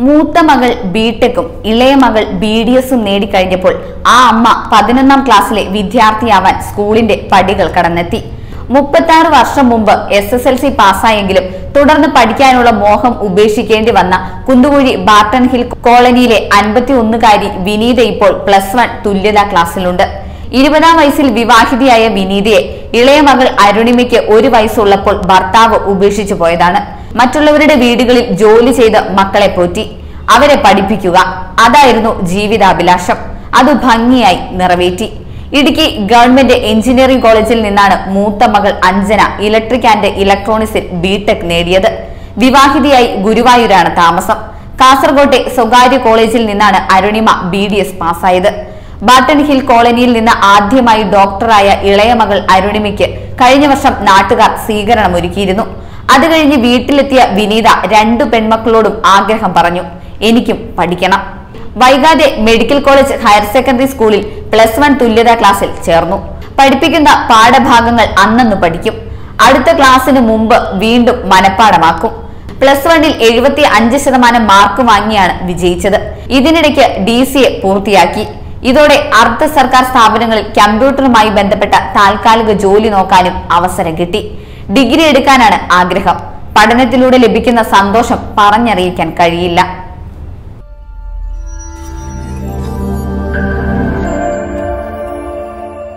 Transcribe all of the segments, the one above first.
മൂത്ത മകൾ ബിടെക്കും ഇളയ മകൾ ബി ഡി എസും നേടിക്കഴിഞ്ഞപ്പോൾ ആ അമ്മ പതിനൊന്നാം ക്ലാസ്സിലെ വിദ്യാർത്ഥിയാവാൻ സ്കൂളിന്റെ പടികൾ കടന്നെത്തി മുപ്പത്താറ് വർഷം മുമ്പ് എസ് എസ് എൽ സി പാസ്സായെങ്കിലും തുടർന്ന് പഠിക്കാനുള്ള മോഹം ഉപേക്ഷിക്കേണ്ടി വന്ന കുന്തുകുഴി ബാർട്ടൺ ഹിൽ കോളനിയിലെ അൻപത്തി ഒന്നുകാരി വിനീത ഇപ്പോൾ പ്ലസ് വൺ തുല്യതാ ക്ലാസ്സിലുണ്ട് ഇരുപതാം വയസ്സിൽ വിവാഹിതയായ വിനീതയെ ഇളയ മകൾ അരുണിമയ്ക്ക് ഒരു വയസ്സുള്ളപ്പോൾ ഭർത്താവ് ഉപേക്ഷിച്ചു പോയതാണ് മറ്റുള്ളവരുടെ വീടുകളിൽ ജോലി ചെയ്ത് മക്കളെ പോറ്റി അവരെ പഠിപ്പിക്കുക അതായിരുന്നു ജീവിതാഭിലാഷം അത് ഭംഗിയായി നിറവേറ്റി ഇടുക്കി ഗവൺമെന്റ് എഞ്ചിനീയറിംഗ് കോളേജിൽ നിന്നാണ് മൂത്ത മകൾ അഞ്ജന ഇലക്ട്രിക് ആൻഡ് ഇലക്ട്രോണിക്സിൽ ബിടെക് നേടിയത് വിവാഹിതയായി ഗുരുവായൂരാണ് താമസം കാസർകോട്ടെ സ്വകാര്യ കോളേജിൽ നിന്നാണ് അരുണിമ ബി ഡി എസ് പാസ്സായത് ബാട്ടൺ ഹിൽ കോളനിയിൽ നിന്ന് ആദ്യമായി ഡോക്ടറായ ഇളയ മകൾ അരുണിമയ്ക്ക് കഴിഞ്ഞ വർഷം നാട്ടുകാർ സ്വീകരണം ഒരുക്കിയിരുന്നു അത് കഴിഞ്ഞ് വീട്ടിലെത്തിയ വിനീത രണ്ടു പെൺമക്കളോടും ആഗ്രഹം പറഞ്ഞു എനിക്കും പഠിക്കണം വൈകാതെ മെഡിക്കൽ കോളേജ് ഹയർ സെക്കൻഡറി സ്കൂളിൽ പ്ലസ് വൺ തുല്യതാ ക്ലാസ്സിൽ ചേർന്നു പഠിപ്പിക്കുന്ന പാഠഭാഗങ്ങൾ അന്നന്ന് പഠിക്കും അടുത്ത ക്ലാസ്സിന് മുമ്പ് വീണ്ടും മനഃപ്പാടമാക്കും പ്ലസ് വണ്ണിൽ എഴുപത്തി അഞ്ച് ശതമാനം മാർക്ക് വാങ്ങിയാണ് വിജയിച്ചത് ഇതിനിടയ്ക്ക് ഡി സി എ പൂർത്തിയാക്കി ഇതോടെ അർദ്ധ സർക്കാർ സ്ഥാപനങ്ങളിൽ കമ്പ്യൂട്ടറുമായി ബന്ധപ്പെട്ട താൽക്കാലിക ജോലി നോക്കാനും അവസരം കിട്ടി ഡിഗ്രി എടുക്കാനാണ് ആഗ്രഹം പഠനത്തിലൂടെ ലഭിക്കുന്ന സന്തോഷം പറഞ്ഞറിയിക്കാൻ കഴിയില്ല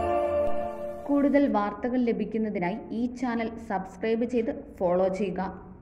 കൂടുതൽ വാർത്തകൾ ലഭിക്കുന്നതിനായി ഈ ചാനൽ സബ്സ്ക്രൈബ് ചെയ്ത് ഫോളോ ചെയ്യുക